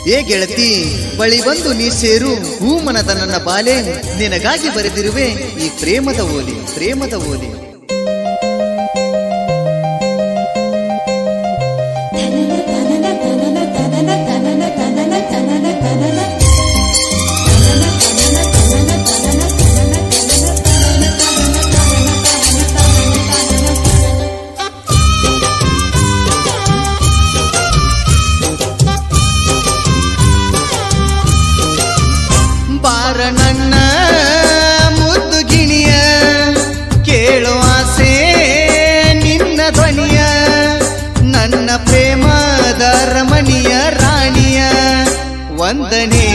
ಏ ಗೆಳತಿ ಬಳಿ ಬಂದು ನೀ ಸೇರು ಹೂಮನದ ನನ್ನ ಬಾಲೆ ನಿನಗಾಗಿ ಬರೆದಿರುವೆ ಈ ಪ್ರೇಮದ ಓಲಿ ಪ್ರೇಮದ ಓಲಿ ಬಾರ ನನ್ನ ಮುದ್ದು ಗಿಣಿಯ ಕೇಳು ಆಸೆ ನಿನ್ನ ಧ್ವನಿಯ ನನ್ನ ಪ್ರೇಮದ ರಮಣಿಯ ರಾಣಿಯ ವಂದನೆ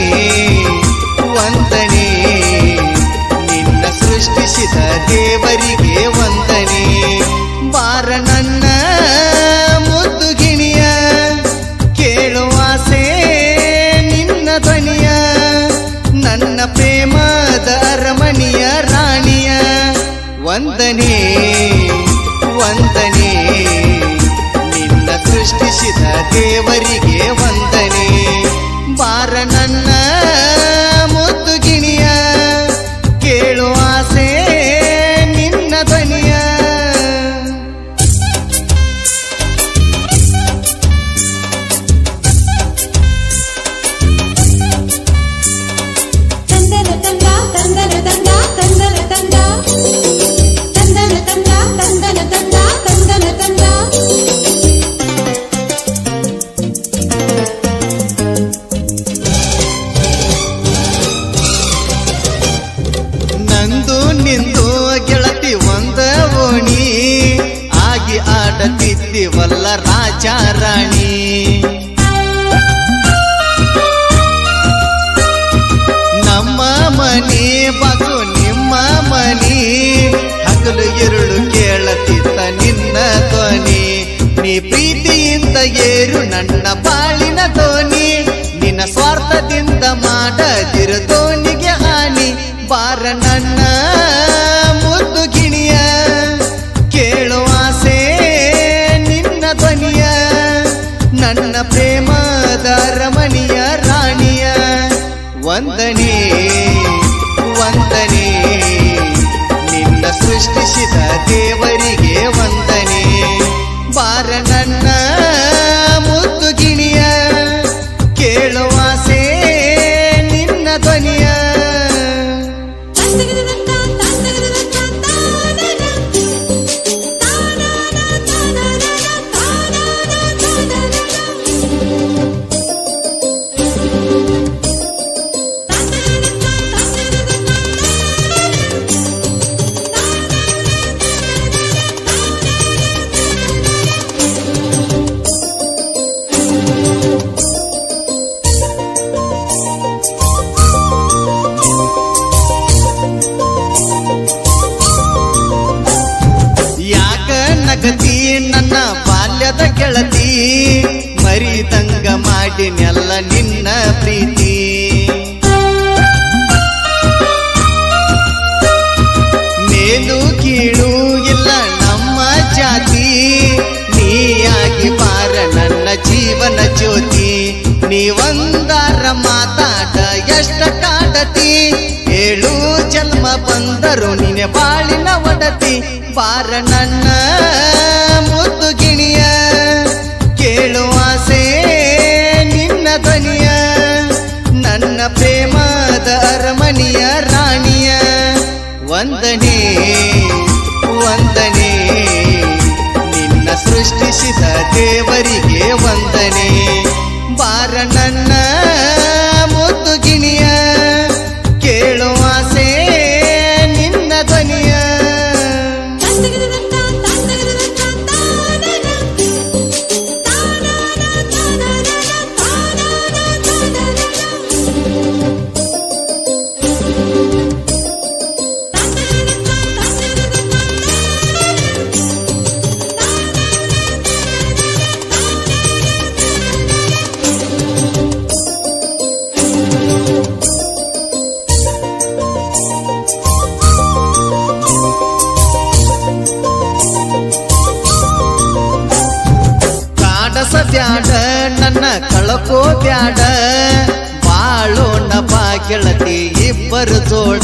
ವಂದನೆ ನಿನ್ನ ಸೃಷ್ಟಿಸಿದ ದೇವರಿಗೆ ವಂದನೆ ಬಾರ ನನ್ನ ಮುದ್ದು ಗಿಣಿಯ ಕೇಳು ಆಸೆ ನಿನ್ನ ಧ್ವನಿಯ ನನ್ನ ಪ್ರೇಮದ ರಮಣಿಯ ರಾಣಿಯ ವಂದನೆ ವಂದನೆ ನಿನ್ನ ಸೃಷ್ಟಿಸಿದ ದೇವರಿಗೆ ವಂದನೆ ಬಾರ ನನ್ನ ಮುದ್ದು ಗಿಣಿಯ ಕೇಳು ಆಸೆ ನಿನ್ನ ಧ್ವನಿಯ ತಂದನ ತಂದ ತಂದನ ತಂದ ತಂದನ ತಂದ ತಂದನ ತಂದ ತಂದನ ತಂದ ತಂದನ ತಂದ ನಂದು ನಿಂದು ಗೆಳತಿ ಒಂದ ಓಣಿ ಆಗಿ ಆಡತಿದ್ದೀವಲ್ಲ ರಾಜ ರಾಣಿ ನಮ್ಮ ಮನಿ ಬಾಸು ನಿಮ್ಮ ಮನಿ ಹಗಲು ഇരുಳು ಕೇಳತಿತ್ತ ನಿನ್ನ ಧ್ವನಿ ನೀ ಪ್ರೀತಿಯಿಂದ ಏರು ನನ್ನ ಬಾಳಿನ ಧ್ವನಿ ನಿನ್ನ ಸ್ವಾರ್ಥದಿಂದ ಮಾಡದಿರು ಧ್ವನಿಗೆ ಹಾನಿ ಬಾರ ನನ್ನ ಮುದ್ದು ಗಿಣಿಯ ಕೇಳು ಆಸೆ ನಿನ್ನ ಧ್ವನಿಯ ನನ್ನ ಪ್ರೇಮದ ರಮಣಿಯ ರಾಣಿಯ ವಂದನೆ ವಂದನೆ ನಿನ್ನ ಸೃಷ್ಟಿಸಿದ ದೇವರಿಗೆ ವಂದನೆ ಬಾರ ನನ್ನ ಮುದ್ದು ಗಿಣಿಯ ಕೇಳು ಆಸೆ ನಿನ್ನ ಧ್ವನಿಯ ತಂದಗದದಂತ ತಂದಗದದಂತ ತಾನನ ತಾನನ ತಾನನ ಯಾಕ ನಗತಿ ನನ್ನ ಬಾಲ್ಯದ ಗೆಳತಿ ಮರಿದಂಗ ಮಾಡಿನೆಲ್ಲ ನಿನ್ನ ಪ್ರೀತಿ ಮೇಲು ಕೀಳು ಇಲ್ಲ ನಮ್ಮ ಜಾತಿ ನೀಯಾಗಿ ಬಾರ ನನ್ನ ಜೀವನ ಜ್ಯೋತಿ ನೀವಂದಾರ ಮಾತಾಡ ಎಷ್ಟ ಕಾಡತಿ ಏಳು ಜನ್ಮ ಬಂದರು ನಿನೆ ಬಾಳಿನ ಒಡತಿ ಬಾರ ನನ್ನ ಮುದ್ದು ಗಿಣಿಯ ಕೇಳು ಆಸೆ ನಿನ್ನ ಧ್ವನಿಯ ನನ್ನ ಪ್ರೇಮದ ಅರಮನೆಯ ರಾಣಿಯ ವಂದನೆ ವಂದನೆ ನಿನ್ನ ಸೃಷ್ಟಿಸಿದ ದೇವರಿಗೆ ವಂದನೆ ಬಾರ ನನ್ನ ಮುದ್ದು ಗಿಣಿಯ ಕೇಳು ಆಸೆ ನಿನ್ನ ಧ್ವನಿಯ ತಂದಗದದಂತ ತಂದಗದದಂತ ತಾನನ ತಾನನ ತಾನನ ಬ್ಯಾಡ ಬಾಳೋಣ ಬಾ ಗೆಳತಿ ಇಬ್ಬರು ಜೋಡ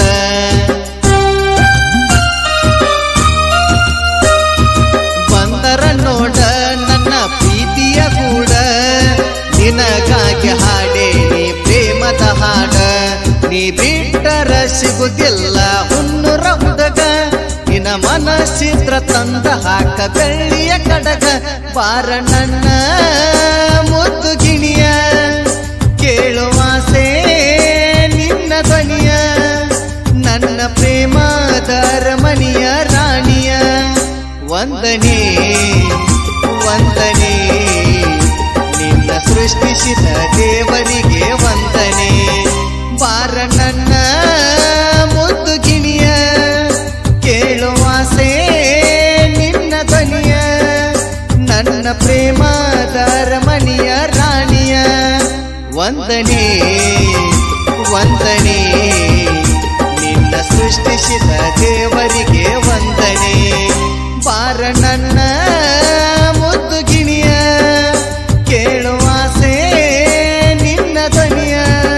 ಬಂದರ ನೋಡ ನನ್ನ ಪ್ರೀತಿಯ ಕೂಡ ನಿನಗಾಗಿ ಹಾಡೆ ನೀ ಪ್ರೇಮದ ಹಾಡ ನೀ ಬಿಟ್ಟರ ಸಿಗುದಿಲ್ಲ ಹುಣ್ಣುರ ಹುಡುಗ ನಿನ ಮನಸ್ಸಿದ್ರ ತಂದ ಹಾಕ ಬೆಳ್ಳಿಯ ಕಡಗ ಬಾರ ನನ್ನ ಮುದ್ದು ಗಿಣಿಯ ಕೇಳುವಾಸೆ ನಿನ್ನ ಧ್ವನಿಯ ನನ್ನ ಪ್ರೇಮದ ರಮಣಿಯ ರಾಣಿಯ ವಂದನೆ ವಂದನೆ ನಿನ್ನ ಸೃಷ್ಟಿಸಿದ ದೇವರಿಗೆ ವಂದನೆ ಬಾರ ನನ್ನ ಮುದ್ದು ಗಿಣಿಯ ಕೇಳುವಾಸೆ ನಿನ್ನ ಧ್ವನಿಯ ನನ್ನ ಪ್ರೇಮದ ರಮಣಿಯ ರಾಣಿಯ ವಂದನೆ ವಂದನೆ ನಿನ್ನ ಸೃಷ್ಟಿಸಿದ ದೇವರಿಗೆ ವಂದನೆ ಬಾರ ನನ್ನ ಮುದ್ದು ಗಿಣಿಯ ಕೇಳುವಾಸೆ ನಿನ್ನ ಧ್ವನಿಯ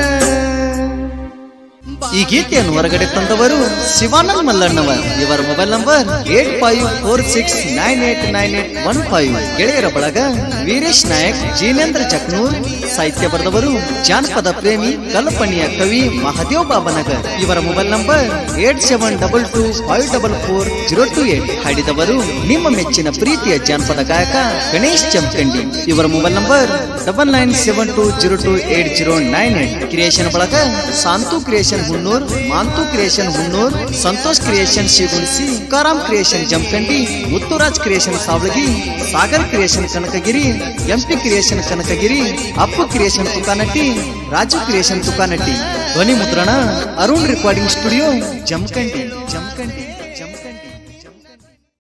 ಈ ಗೀತೆಯನ್ನು ಹೊರಗಡೆ ತಂದವರು ಶಿವಾನಂದ್ ಮಲ್ಲಣ್ಣವ ಇವರ mobile number eight five four six nine eight nine eight one five ಗೆಳೆಯರ ಬಳಗ ವೀರೇಶ್ ನಾಯಕ್ ಜೀನೇಂದ್ರ ಚಕ್ನೂರ್ ಸಾಹಿತ್ಯ ಬರೆದವರು ಜಾನಪದ ಪ್ರೇಮಿ ಕಲ್ಪನೆಯ ಕವಿ ಮಹದೇವ್ ಬಾಬನಗರ್ ಇವರ mobile number eight seven double two five double four zero two eight ಹಾಡಿದವರು ನಿಮ್ಮ ಮೆಚ್ಚಿನ ಪ್ರೀತಿಯ ಜಾನಪದ ಗಾಯಕ ಗಣೇಶ್ ಚಮಕಂಡಿ ಇವರ mobile number double nine seven two zero two eight zero nine eight creation ಬಳಗ Shantu creation Hunnur Mantu creation Hunnur Santosh creation Shigunisi Tukaram creation Jamkhandi Muthuraj creation Savalagi Sagar creation Kanakagiri MP creation Kanakagiri Appu creation Tukanatti Raju creation Tukanatti ಧ್ವನಿ ಮುದ್ರಣ ಅರುಣ್ ರೆಕಾರ್ಡಿಂಗ್ ಸ್ಟುಡಿಯೋ ಜಮಖಂಡಿ ಜಮಖಂಡಿ ಜಮಖಂಡಿ